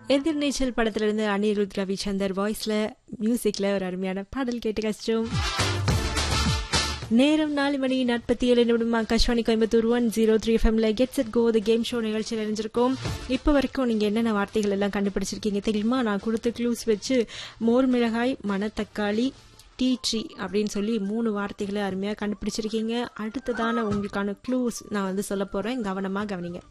எதிர்நீச்சல் படத்திலிருந்து அனிருத் ரவிச்சந்தர் வாய்ஸ்ல மியூசிக்ல ஒரு அருமையான பாடல் கேட்டு கஷ்டம் நேரம் நாலு மணி நாற்பத்தி ஏழு நிமிடம் Akashvani Coimbatore one zero three எஃப்எம்ல gets it go the game show நிகழ்ச்சியில் இணைஞ்சிருக்கோம் இப்போ வரைக்கும் நீங்க என்னென்ன வார்த்தைகள் எல்லாம் கண்டுபிடிச்சிருக்கீங்க தெரியுமா நான் கொடுத்த க்ளூஸ் வச்சு மோர் மிளகாய் மணத்தக்காளி டீ ட்ரீ அப்படின்னு சொல்லி மூணு வார்த்தைகளை அருமையாக கண்டுபிடிச்சிருக்கீங்க அடுத்ததான உங்களுக்கான க்ளூஸ் நான் வந்து சொல்ல போறேன் கவனமா கவனிங்க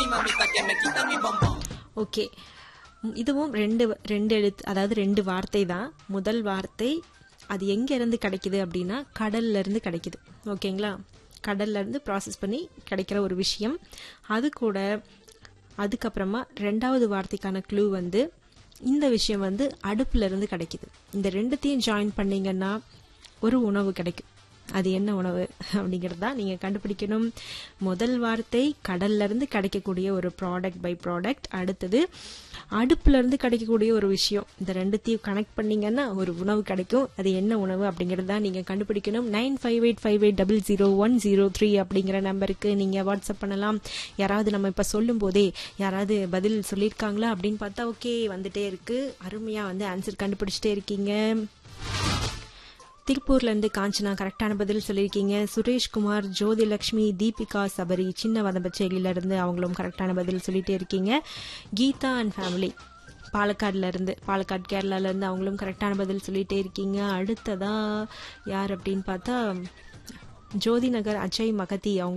ஓகே இதுவும் ரெண்டு ரெண்டு எழுத்து அதாவது ரெண்டு வார்த்தை தான் முதல் வார்த்தை அது எங்க இருந்து கிடைக்குது அப்படின்னா கடல்ல இருந்து கிடைக்குது ஓகேங்களா கடல்ல இருந்து ப்ராசஸ் பண்ணி கிடைக்கிற ஒரு விஷயம் அது கூட அதுக்கப்புறமா ரெண்டாவது வார்த்தைக்கான க்ளூ வந்து இந்த விஷயம் வந்து அடுப்புல இருந்து கிடைக்குது இந்த ரெண்டுத்தையும் ஜாயின் பண்ணீங்கன்னா ஒரு உணவு கிடைக்கும் அது என்ன உணவு அப்படிங்கிறது தான் நீங்கள் கண்டுபிடிக்கணும் முதல் வார்த்தை கடல்ல இருந்து கிடைக்கக்கூடிய ஒரு ப்ராடக்ட் பை ப்ராடக்ட் அடுத்தது அடுப்புல இருந்து கிடைக்கக்கூடிய ஒரு விஷயம் இந்த ரெண்டுத்தையும் கனெக்ட் பண்ணீங்கன்னா ஒரு உணவு கிடைக்கும் அது என்ன உணவு அப்படிங்கிறது தான் நீங்கள் கண்டுபிடிக்கணும் nine five eight five eight double zero one zero three அப்படிங்கிற நம்பருக்கு நீங்கள் வாட்ஸ்அப் பண்ணலாம் யாராவது நம்ம இப்போ சொல்லும் போதே யாராவது பதில் சொல்லியிருக்காங்களா அப்படின்னு பார்த்தா ஓகே வந்துட்டே இருக்கு அருமையாக வந்து ஆன்சர் கண்டுபிடிச்சிட்டே இருக்கீங்க திருப்பூர்ல இருந்து காஞ்சனா கரெக்டான பதில் சொல்லியிருக்கீங்க சுரேஷ்குமார் ஜோதிலட்சுமி தீபிகா சபரி சின்ன வதம்பச்சேரியில இருந்து அவங்களும் கரெக்டான பதில் சொல்லிட்டே இருக்கீங்க கீதா அண்ட் ஃபேமிலி பாலக்காடுல இருந்து பாலக்காடு கேரளால இருந்து அவங்களும் கரெக்டான பதில் சொல்லிட்டே இருக்கீங்க அடுத்ததா யார் அப்படின்னு பார்த்தா ஜோதி நகர் அஜய் மகதி அவங்க